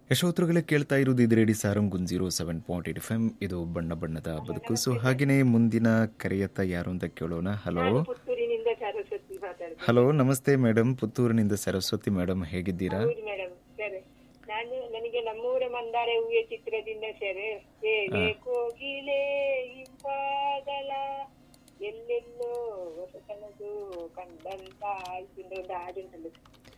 ಯಶೋತ್ರಗಳೇ ಕೇಳ್ತಾ ಇರೋದು ಇದು radio Sarang one zero seven point eight F M ಇದು ಬಣ್ಣ ಬಣ್ಣದ ಬದುಕು ಸೊ ಹಾಗೆಯೇ ಮುಂದಿನ ಕರೆಯತ್ತ ಯಾರು ಅಂತ ಕೇಳೋಣ ಹಲೋ ಪುತ್ತೂರಿನಿಂದ ಸರಸ್ವತಿ ಮಾತಾಡ್ತೀನಿ ಹಲೋ ನಮಸ್ತೆ ಮೇಡಮ್ ಪುತ್ತೂರಿನಿಂದ ಸರಸ್ವತಿ ಮೇಡಮ್ ಹೇಗಿದ್ದೀರಾ ಹೌದು ಮೇಡಮ್ ಸರಿ ನಾನು ನನಗೆ ನಮ್ಮೂರ ಮಂದಾರ ಹೂವಿನ ಚಿತ್ರದಿಂದ ಸರ್ ಹೇಗೆ ಕೋಗಿಲೆ ಹಿಂಪಾಗಲ ಎಲ್ಲೆಲ್ಲೋ ಹೊಸತನದು ಕಂಡಂತ ಆಯ್ತು ಅಂತ ಒಂದು ಹಾಡುಂಟಲ್ಲ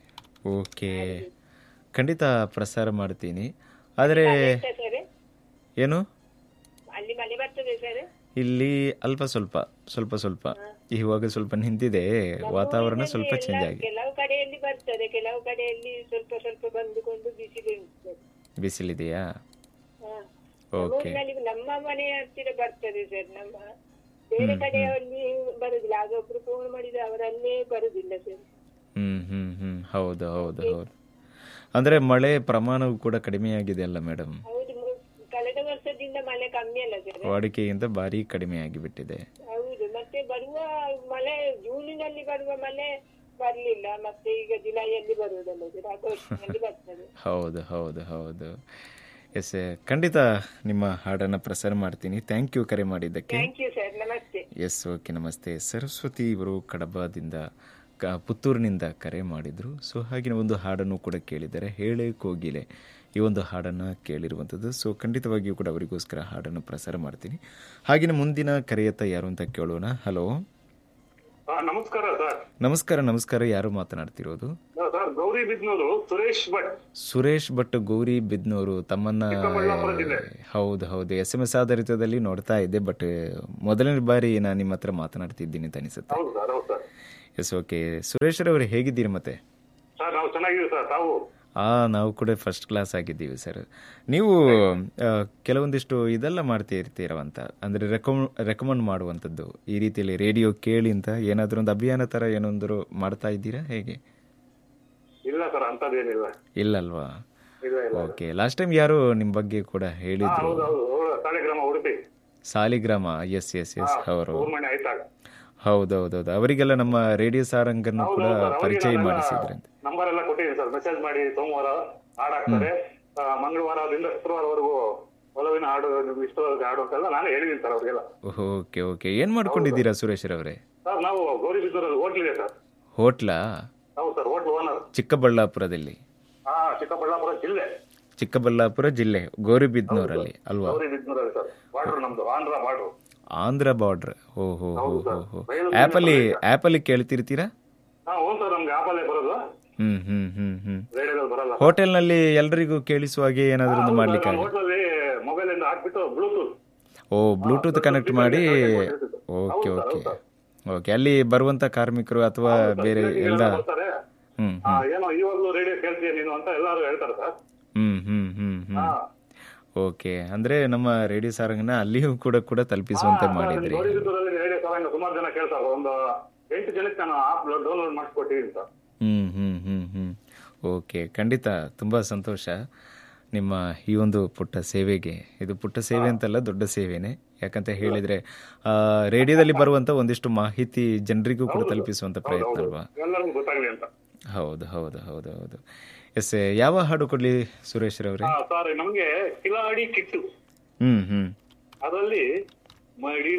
ಓಕೆ ಖಂಡಿತ ಪ್ರಸಾರ ಮಾಡ್ತೀನಿ ಆದರೆ ಸರ್ ಏನು ಅಲ್ಲಿ ಮಳೆ ಬರ್ತದೆ ಸರ್ ಇಲ್ಲಿ ಅಲ್ಪ ಸ್ವಲ್ಪ ಸ್ವಲ್ಪ ಸ್ವಲ್ಪ ಇವಾಗ ಸ್ವಲ್ಪ ನಿಂತಿದೆ ವಾತಾವರಣ ಸ್ವಲ್ಪ ಚೇಂಜ್ ಆಗಿದೆ ಕೆಲವು ಕಡೆಯಲ್ಲಿ ಬರ್ತದೆ ಕೆಲವು ಕಡೆಯಲ್ಲಿ ಸ್ವಲ್ಪ ಸ್ವಲ್ಪ ಬಂದುಕೊಂಡು ಬಿಸಿಲು ಇರ್ತದೆ ಬಿಸಿಲಿದೆಯಾ ಹಾ. ಓಕೆ ನಮ್ಮೂರಿನಲ್ಲಿ ನಮ್ಮ ಮನೆ ಹತ್ತಿರ ಬರ್ತದೆ ಸರ್ ನಮ್ಮ ಬೇರೆ ಕಡೆಯಲ್ಲಿ ಬರುದಿಲ್ಲ ಆಗೊಬ್ರು ಫೋನ್ ಮಾಡಿದ್ರೆ ಅವರಲ್ಲೇ ಬರುದಿಲ್ಲ ಸರ್ ಹ್ಮ್ ಹ್ಮ್ ಹ್ಮ್ ಹೌದು ಹೌದು ಹೌದು ಅಂದ್ರೆ ಮಳೆ ಪ್ರಮಾಣವು ಕೂಡ ಕಡಿಮೆ ಆಗಿದೆ ಅಲ್ಲ ಮೇಡಮ್ ಹೌದು ಮು- ಕಳೆದ ವರ್ಷದಿಂದ ಮಳೆ ಕಮ್ಮಿ ಅಲ್ಲ ಸರ್ ವಾಡಿಕೆಗಿಂತ ಭಾರಿ ಕಡಿಮೆ ಆಗಿಬಿಟ್ಟಿದೆ ಹೌದು ಮತ್ತೆ ಬರುವ ಮಳೆ ಜೂನಿನಲ್ಲಿ ಬರುವ ಮಳೆ ಬರ್ಲಿಲ್ಲ ಮತ್ತೆ ಈಗ ಜುಲೈಯಲ್ಲಿ ಬರುವುದಲ್ಲ ಸರ್ ಆಗಸ್ಟ್ನಲ್ಲಿ ಬರ್ತದೆ ಹೌದು ಹೌದು ಹೌದು ಎಸ್ ಖಂಡಿತ ನಿಮ್ಮ ಹಾಡನ್ನು ಪ್ರಸಾರ ಮಾಡ್ತೀನಿ ಥ್ಯಾಂಕ್ ಯು ಕರೆ ಮಾಡಿದ್ದಕ್ಕೆ ಥ್ಯಾಂಕ್ ಯು ಸರ್ ನಮಸ್ತೆ ಎಸ್ ಓಕೆ ನಮಸ್ತೆ ಸರಸ್ವತಿ ಇವರು ಕಡಬದಿಂದ ಕ- ಪುತ್ತೂರಿನಿಂದ ಕರೆ ಮಾಡಿದರು ಸೊ ಹಾಗೆ ಒಂದು ಹಾಡನ್ನು ಕೂಡ ಕೇಳಿದ್ದಾರೆ ಹೇಳೆ ಕೋಗಿಲೆ ಈ ಒಂದು ಹಾಡನ್ನು ಕೇಳಿರುವಂಥದ್ದು ಸೊ ಖಂಡಿತವಾಗಿಯೂ ಕೂಡ ಅವರಿಗೋಸ್ಕರ ಹಾಡನ್ನು ಪ್ರಸಾರ ಮಾಡ್ತೀನಿ ಹಾಗೆಯೇ ಮುಂದಿನ ಕರೆಯತ್ತ ಯಾರು ಅಂತ ಕೇಳೋಣ ಹಲೋ ಆ, ನಮಸ್ಕಾರ ಸರ್ ನಮಸ್ಕಾರ ನಮಸ್ಕಾರ ಯಾರು ಮಾತನಾಡ್ತಿರೋದು ಆ, ಸರ್ ಗೌರಿ ಬಿದ್ನೂರು ಸುರೇಶ್ ಭಟ್ ಸುರೇಶ್ ಭಟ್ ಗೌರಿ ಬಿದ್ನೂರು ತಮ್ಮನ್ನ ಚಿಕ್ಕಬಳ್ಳಾಪುರ ಜಿಲ್ಲೆ. ಹೌದು ಹೌದು ಎಸ್ ಎಂ ಎಸ್ ಆಧಾರಿತದಲ್ಲಿ ನೋಡ್ತಾ ಇದ್ದೆ ಬಟ್ ಮೊದಲನೇ ಬಾರಿ ನಾನು ನಿಮ್ಮ ಹತ್ರ ಮಾತನಾಡ್ತಿದ್ದೀನಿ ಅಂತ ಅನಿಸುತ್ತೆ ಹೌದು ಸರ್ ಹೌದು ಸರ್ ಎಸ್ ಓಕೆ ಸುರೇಶ್ ರವರು ಹೇಗಿದ್ದೀರಿ ಮತ್ತೆ ಸರ್ ನಾವು ಚೆನ್ನಾಗಿದ್ದೀವಿ ಸರ್ ತಾವು ಆ ನಾವು ಕೂಡ ಫಸ್ಟ್ ಕ್ಲಾಸ್ ಆಗಿದ್ದೀವಿ ಸರ್ ನೀವು ಆ, ಕೆಲವೊಂದಿಷ್ಟು ಇದೆಲ್ಲ ಮಾಡ್ತಾ ಇರ್ತೀರವಂತ ಅಂದ್ರೆ ರೆಕಮ್ ರೆಕಮೆಂಡ್ ಮಾಡುವಂಥದ್ದು ಈ ರೀತಿಯಲ್ಲಿ ರೇಡಿಯೋ ಕೇಳಿ ಅಂತ ಏನಾದರೂ ಒಂದು ಅಭಿಯಾನ ಥರ ಏನೊಂದರು ಮಾಡ್ತಾ ಇದ್ದೀರಾ ಹೇಗೆ ಇಲ್ಲ ಸರ್ ಅಂತದೇನಿಲ್ಲ ಇಲ್ಲಲ್ವಾ ಇಲ್ಲ ಇಲ್ಲ ಓಕೆ ಲಾಸ್ಟ್ ಟೈಮ್ ಯಾರು ನಿಮ್ಮ ಬಗ್ಗೆ ಕೂಡ ಹೇಳಿದ್ರು ಹೌದು ಹೌದು ಹೌದು Saligrama Udupi Saligrama yes yes yes ಅವರು ಸುಬ್ರಹ್ಮಣ್ಯ ಆಯ್ತಾಗ ಹೌದೌದೌದು ಅವರಿಗೆಲ್ಲ ನಮ್ಮ ರೇಡಿಯೋ ಸಾರಂಗನ್ನು ಕೂಡ ಪರಿಚಯ ಮಾಡಿಸಿದ್ರಂತೆ ನಂಬರ್ ಎಲ್ಲ ಕೊಟ್ಟಿದ್ದೀನಿ ಸರ್ ಮೆಸೇಜ್ ಮಾಡಿ ಸೋಮವಾರ ಹಾಡಾಗ್ತಾರೆ ಆ, ಮಂಗಳವಾರದಿಂದ ಶುಕ್ರವಾರವರೆಗೂ ಒಲವಿನ ಹಾಡು ನಿಮ್ಗೆ ಇಷ್ಟವಾದ ಹಾಡು ಅಂತೆಲ್ಲ ನಾನು ಹೇಳಿದ್ದೀನಿ ಸರ್ ಅವ್ರಿಗೆಲ್ಲ ಓಕೆ ಓಕೆ ಏನ್ ಮಾಡ್ಕೊಂಡಿದ್ದೀರಾ ಸುರೇಶ್ ರವರೇ ಸರ್ ನಾವು ಗೌರಿ ಬಿದ್ದೂರಲ್ಲಿ ಹೋಟ್ಲ್ ಇದೆ ಸರ್ ಹೋಟ್ಲಾ ಹೌದು ಸರ್ ಹೋಟ್ಲ್ ಓನರ್ ಚಿಕ್ಕಬಳ್ಳಾಪುರದಲ್ಲಿ ಹಾ ಚಿಕ್ಕಬಳ್ಳಾಪುರ ಜಿಲ್ಲೆ ಚಿಕ್ಕಬಳ್ಳಾಪುರ ಜಿಲ್ಲೆ ಗೌರಿಬಿದ್ನೂರಲ್ಲಿ ಅಲ್ವಾ ಗೌರಿ ಬಿದ್ನೂರಲ್ಲಿ ಸರ್ ಬಾರ್ಡರ್ ನಮ್ದು ಆಂಧ್ರ ಬಾರ್ಡರ್ ಆಂಧ್ರ ಬಾರ್ಡರ್ ಓ ಹೋ ಹೋ ಹೋ ಹೋ ಆ್ಯಪಲ್ಲಿ ಆ್ಯಪಲ್ಲಿ ಕೇಳ್ತಿರ್ತೀರಾ ಹಾ ಹ್ಞೂ ಸರ್ ನಮ್ಗೆ ಆಪಲ್ಲೇ ಬರೋದು ಹ್ಮ್ ಹ್ಮ್ ಹ್ಮ್ ಹ್ಮ್ ರೇಡಿಯೋದಲ್ಲಿ ಬರಲ್ಲ ಹೋಟೆಲ್ನಲ್ಲಿ ಎಲ್ರಿಗೂ ಕೇಳಿಸುವ ಹಾಗೆ ಏನಾದರೂ ಒಂದು ಮಾಡ್ಲಿಕ್ಕೆ ಆಗ ಹೋಟ್ಲಲ್ಲಿ ಮೊಬೈಲ್ ಇಂದ ಹಾಕ್ಬಿಟ್ಟು ಬ್ಲೂಟೂತ್ ಓ ಬ್ಲೂಟೂತ್ ಕನೆಕ್ಟ್ ಮಾಡಿ ಓಕೆ ಓಕೆ ಓಕೆ ಅಲ್ಲಿ ಬರುವಂತ ಕಾರ್ಮಿಕರು ಅಥವಾ ಬೇರೆ ಎಲ್ಲ ಬರ್ತಾರೆ ಹ್ಮ್ ಆ, ಏನೋ ಇವಾಗ್ಲೂ ರೇಡಿಯೋ ಕೇಳ್ತೀಯ ನೀನು ಅಂತ ಎಲ್ಲರೂ ಹೇಳ್ತಾರೆ ಸರ್ ಹ್ಮ್ ಹ್ಮ್ ಹ್ಮ್ ಹ್ಮ್ ಹಾ ಓಕೆ ಅಂದ್ರೆ ನಮ್ಮ ರೇಡಿಯೋ ಸಾರಂಗನ ಅಲ್ಲಿಯೂ ಕೂಡ ಕೂಡ ತಲುಪಿಸುವಂತೆ ಮಾಡಿದ್ರಿ ಗೌರಿಬಿದ್ದೂರಲ್ಲಿ ರೇಡಿಯೋ ಸಾರಂಗ ಸುಮಾರು ಜನ ಕೇಳ್ತಾರೆ ಒಂದು ಎಂಟು ಜನಕ್ಕೆ ನಾನು ಆಪ್ ಡೌನ್ಲೋಡ್ ಮಾಡಿಸ್ಕೊಟ್ಟಿದ್ದೀನಿ ಸರ್ ಹ್ಮ್ ಹ್ಮ್ ಹ್ಮ್ ಹ್ಮ್ ಓಕೆ ಖಂಡಿತ ತುಂಬಾ ಸಂತೋಷ ನಿಮ್ಮ ಈ ಒಂದು ಪುಟ್ಟ ಸೇವೆಗೆ ಇದು ಪುಟ್ಟ ಸೇವೆ ಅಂತಲ್ಲ ದೊಡ್ಡ ಸೇವೆನೇ ಯಾಕಂತ ಹೇಳಿದ್ರೆ ಆ, ರೇಡಿಯೋದಲ್ಲಿ ಬರುವಂತ ಒಂದಿಷ್ಟು ಮಾಹಿತಿ ಜನರಿಗೂ ಕೂಡ ತಲುಪಿಸುವಂತ ಪ್ರಯತ್ನ ಅಲ್ವಾ ಎಲ್ಲರಿಗೂ ಗೊತ್ತಾಗ್ಲಿ ಅಂತ ಹೌದು ಹೌದು ಹೌದು ಹೌದು ಎಸ್ ಯಾವ ಹಾಡು ಕೊಡ್ಲಿ ಸುರೇಶ್ ರವ್ರೆ ಹಾ ಸರ್ ನಮ್ಗೆ ಕಿಲಾಡಿ ಕಿಟ್ಟು ಹ್ಮ್ ಹ್ಮ್ ಅದರಲ್ಲಿ ಮಡಿ